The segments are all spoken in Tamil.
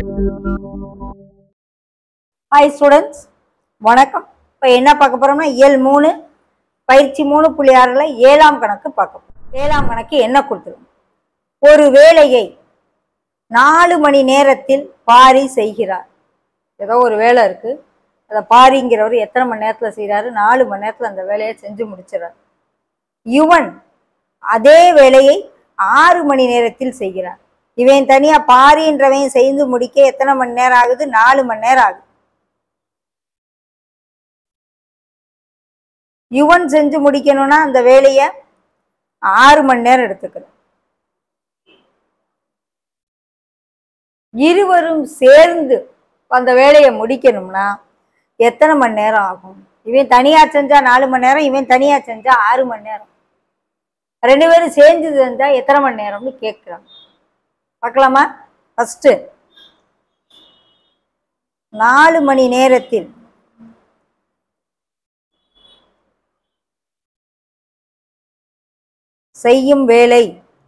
ஹாய் ஸ்டூடெண்ட்ஸ் வணக்கம் இப்போ என்ன பார்க்க போறோம்னா இயல் மூணு பயிற்சி மூணு புள்ளி ஆறில் ஏழாம் கணக்கு பார்க்க போறோம் ஏழாம் கணக்கு என்ன கொடுத்துரும் ஒரு வேலையை நாலு மணி நேரத்தில் பாரி செய்கிறார் ஏதோ ஒரு வேலை இருக்கு அதை பாரிங்கிறவர் எத்தனை மணி நேரத்தில் செய்கிறாரு நாலு மணி நேரத்தில் அந்த வேலையை செஞ்சு முடிச்சிடறார் யுவன் அதே வேலையை ஆறு மணி நேரத்தில் செய்கிறார் இவன் தனியா பாரின்றவன் செய்து முடிக்க எத்தனை மணி நேரம் ஆகுது நாலு மணி நேரம் ஆகுது யுவன் செஞ்சு முடிக்கணும்னா அந்த வேலையை ஆறு மணி நேரம் எடுத்துக்கிறேன் இருவரும் சேர்ந்து அந்த வேலையை முடிக்கணும்னா எத்தனை மணி நேரம் ஆகும் இவன் தனியா செஞ்சா நாலு மணி நேரம் இவன் தனியா செஞ்சா ஆறு மணி நேரம் ரெண்டு பேரும் சேர்ந்து செஞ்சா எத்தனை மணி நேரம்னு கேட்குறாங்க பார்க்கலாமா ஃபஸ்ட்டு நாலு மணி நேரத்தில் செய்யும் வேலை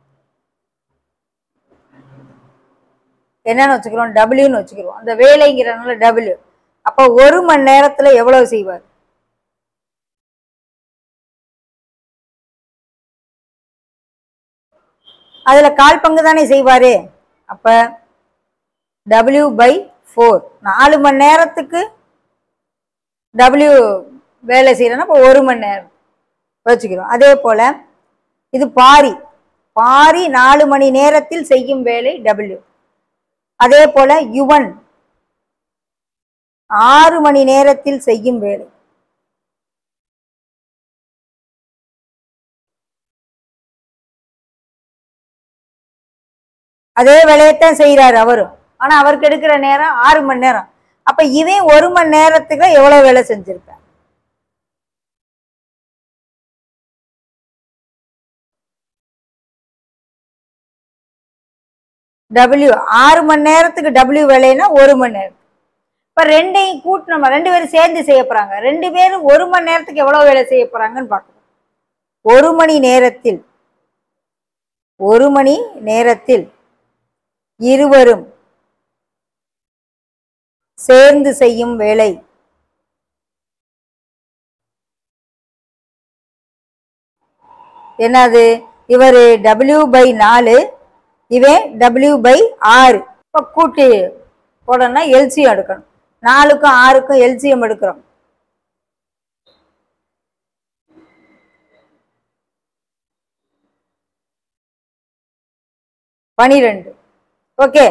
என்னன்னு வச்சுக்கிறோம் டபிள்யூன்னு வச்சுக்கிறோம் அந்த வேலைங்கிறனால டபிள்யூ அப்போ ஒரு மணி நேரத்துல எவ்வளவு செய்வார் அதுல கால் பங்கு தானே செய்வாரு அப்ப டபிள்யூ பை ஃபோர் நாலு மணி நேரத்துக்கு டபிள்யூ வேலை செய்யறேன்னா இப்போ ஒரு மணி நேரம் வச்சுக்கிறோம் அதே போல இது பாரி பாரி நாலு மணி நேரத்தில் செய்யும் வேலை டபிள்யூ அதே போல யுவன் ஆறு மணி நேரத்தில் செய்யும் வேலை அதே வேலையைத்தான் செய்யறாரு அவரும் ஆனா அவருக்கு எடுக்கிற நேரம் ஆறு மணி நேரம் அப்ப இவன் ஒரு மணி நேரத்துக்கு எவ்வளவு வேலை செஞ்சிருப்பான் டபிள்யூ ஆறு மணி நேரத்துக்கு டபிள்யூ வேலைன்னா ஒரு மணி நேரம் இப்ப ரெண்டையும் கூட்டணும் ரெண்டு பேரும் சேர்ந்து செய்ய போறாங்க ரெண்டு பேரும் ஒரு மணி நேரத்துக்கு எவ்வளவு வேலை செய்ய போறாங்கன்னு பார்க்கணும் ஒரு மணி நேரத்தில் ஒரு மணி நேரத்தில் இருவரும் சேர்ந்து செய்யும் வேலை என்னது இவர் டபிள்யூ பை நாலு இவன் டபிள்யூ பை ஆறு இப்போ கூட்டி போடணும்னா எல்சியம் எடுக்கணும் நாலுக்கும் ஆறுக்கும் எல்சியம் எடுக்கிறோம் பனிரெண்டு ஓகே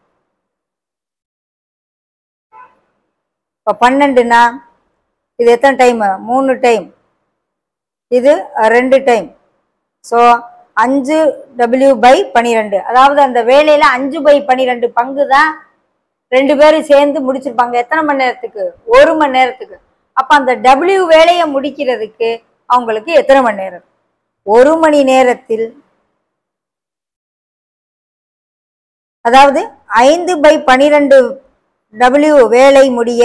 இப்போ பன்னெண்டுனா இது எத்தனை டைம் மூணு டைம் இது ரெண்டு டைம் ஸோ அஞ்சு டபிள்யூ பை பன்னிரெண்டு அதாவது அந்த வேலையில அஞ்சு பை பன்னிரெண்டு பங்கு தான் ரெண்டு பேரும் சேர்ந்து முடிச்சிருப்பாங்க எத்தனை மணி நேரத்துக்கு ஒரு மணி நேரத்துக்கு அப்ப அந்த டபிள்யூ வேலையை முடிக்கிறதுக்கு அவங்களுக்கு எத்தனை மணி நேரம் ஒரு மணி நேரத்தில் அதாவது ஐந்து பை பனிரெண்டு டபிள்யூ வேலை முடிய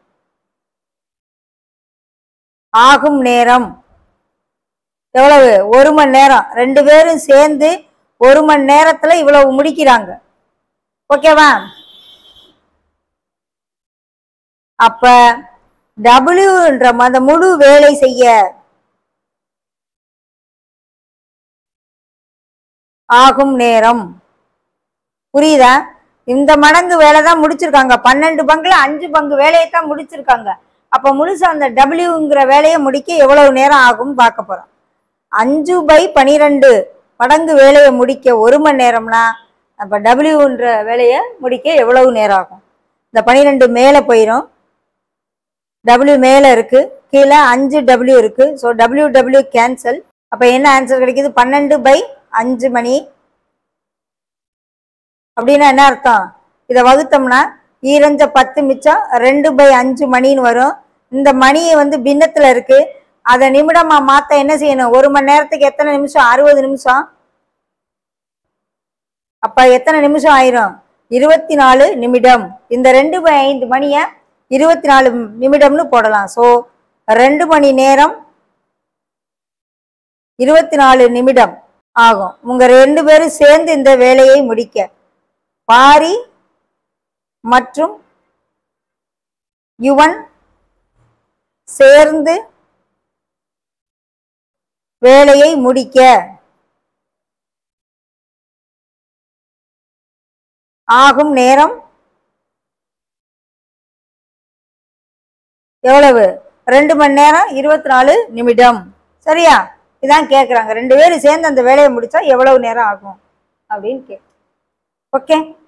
ஆகும் நேரம் எவ்வளவு ஒரு மணி நேரம் ரெண்டு பேரும் சேர்ந்து ஒரு மணி நேரத்துல இவ்வளவு முடிக்கிறாங்க ஓகேவா அப்ப டபிள்யூன்ற அந்த முழு வேலை செய்ய ஆகும் நேரம் புரியுதா இந்த மடங்கு வேலை தான் முடிச்சிருக்காங்க பன்னெண்டு பங்குல அஞ்சு பங்கு வேலையை தான் முடிச்சிருக்காங்க அப்ப முழுசா அந்த டபிள்யூங்கிற வேலையை முடிக்க எவ்வளவு நேரம் ஆகும்னு பார்க்க போறோம் அஞ்சு பை பனிரெண்டு மடங்கு வேலையை முடிக்க ஒரு மணி நேரம்னா அப்போ டபிள்யூன்ற வேலையை முடிக்க எவ்வளவு நேரம் ஆகும் இந்த பனிரெண்டு மேலே போயிடும் டபிள்யூ மேலே இருக்கு கீழே அஞ்சு டபிள்யூ இருக்கு ஸோ டபிள்யூ டபிள்யூ கேன்சல் அப்போ என்ன ஆன்சர் கிடைக்குது பன்னெண்டு பை அஞ்சு மணி அப்படின்னா என்ன அர்த்தம் இதை வகுத்தோம்னா ஈரஞ்ச பத்து மிச்சம் ரெண்டு பை அஞ்சு மணின்னு வரும் இந்த மணியை வந்து பின்னத்தில் இருக்கு அதை நிமிடமா மாத்த என்ன செய்யணும் ஒரு மணி நேரத்துக்கு எத்தனை நிமிஷம் அறுபது நிமிஷம் அப்ப எத்தனை நிமிஷம் ஆயிரும் இருபத்தி நாலு நிமிடம் இந்த ரெண்டு பை ஐந்து மணியை இருபத்தி நாலு நிமிடம்னு போடலாம் ஸோ ரெண்டு மணி நேரம் இருபத்தி நாலு நிமிடம் ஆகும் உங்க ரெண்டு பேரும் சேர்ந்து இந்த வேலையை முடிக்க பாரி மற்றும் யுவன் சேர்ந்து வேலையை முடிக்க ஆகும் நேரம் எவ்வளவு ரெண்டு மணி நேரம் இருபத்தி நாலு நிமிடம் சரியா இதான் கேட்குறாங்க ரெண்டு பேரும் சேர்ந்து அந்த வேலையை முடிச்சா எவ்வளவு நேரம் ஆகும் அப்படின்னு கேட்கு ஓகே